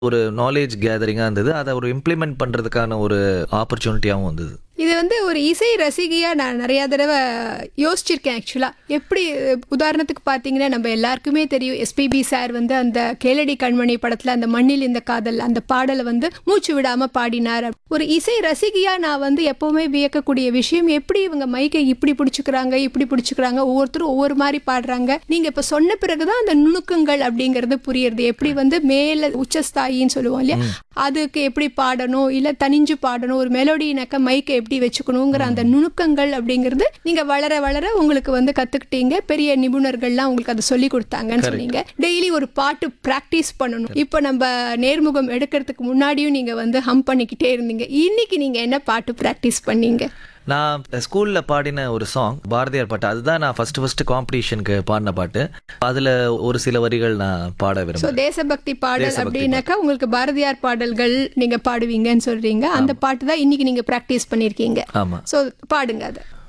ஒரு நாலேஜ் கேதரிங்காக இருந்தது அதை ஒரு இம்ப்ளிமெண்ட் பண்ணுறதுக்கான ஒரு ஆப்பர்ச்சுனிட்டியாகவும் வந்தது இது வந்து ஒரு இசை ரசிகையா நான் நிறைய தடவை யோசிச்சிருக்கேன் ஆக்சுவலா எப்படி உதாரணத்துக்கு பார்த்தீங்கன்னா நம்ம எல்லாருக்குமே தெரியும் எஸ்பிபி சார் வந்து அந்த கேளடி கண்மணி படத்துல அந்த மண்ணில் இந்த காதல் அந்த பாடலை வந்து மூச்சு விடாம பாடினார் ஒரு இசை ரசிகையா நான் வந்து எப்பவுமே வியக்கக்கூடிய விஷயம் எப்படி இவங்க மைக்கை இப்படி பிடிச்சுக்கிறாங்க இப்படி பிடிச்சுக்கிறாங்க ஒவ்வொருத்தரும் ஒவ்வொரு மாதிரி பாடுறாங்க நீங்க இப்ப சொன்ன பிறகுதான் அந்த நுணுக்கங்கள் அப்படிங்கிறது புரியுறது எப்படி வந்து மேல உச்சஸ்தாயின்னு சொல்லுவோம் இல்லையா அதுக்கு எப்படி பாடணும் இல்ல தனிஞ்சு பாடணும் ஒரு மெலோடினாக்க மைக்கை எப்படி வச்சுக்கணுங்கிற அந்த நுணுக்கங்கள் அப்படிங்கிறது நீங்க வளர வளர உங்களுக்கு வந்து கத்துக்கிட்டீங்க பெரிய நிபுணர்கள்லாம் உங்களுக்கு அதை சொல்லி கொடுத்தாங்கன்னு சொன்னீங்க டெய்லி ஒரு பாட்டு பிராக்டிஸ் பண்ணணும் இப்போ நம்ம நேர்முகம் எடுக்கிறதுக்கு முன்னாடியும் நீங்க வந்து ஹம் பண்ணிக்கிட்டே இருந்தீங்க இன்னைக்கு நீங்க என்ன பாட்டு பிராக்டிஸ் பண்ணீங்க நான் ஸ்கூலில் பாடின ஒரு சாங் பாரதியார் பாட்டு அதுதான் நான் ஃபர்ஸ்ட் ஃபர்ஸ்ட் காம்படிஷனுக்கு பாடின பாட்டு அதில் ஒரு சில வரிகள் நான் பாட ஸோ விரும்புகிறேன் தேசபக்தி பாடல் தேசபக்தி அப்படின்னாக்கா உங்களுக்கு பாரதியார் பாடல்கள் நீங்க பாடுவீங்கன்னு சொல்றீங்க அந்த பாட்டு தான் இன்னைக்கு நீங்க பிராக்டிஸ் பண்ணிருக்கீங்க ஆமாம் ஸோ பாடுங்க அதை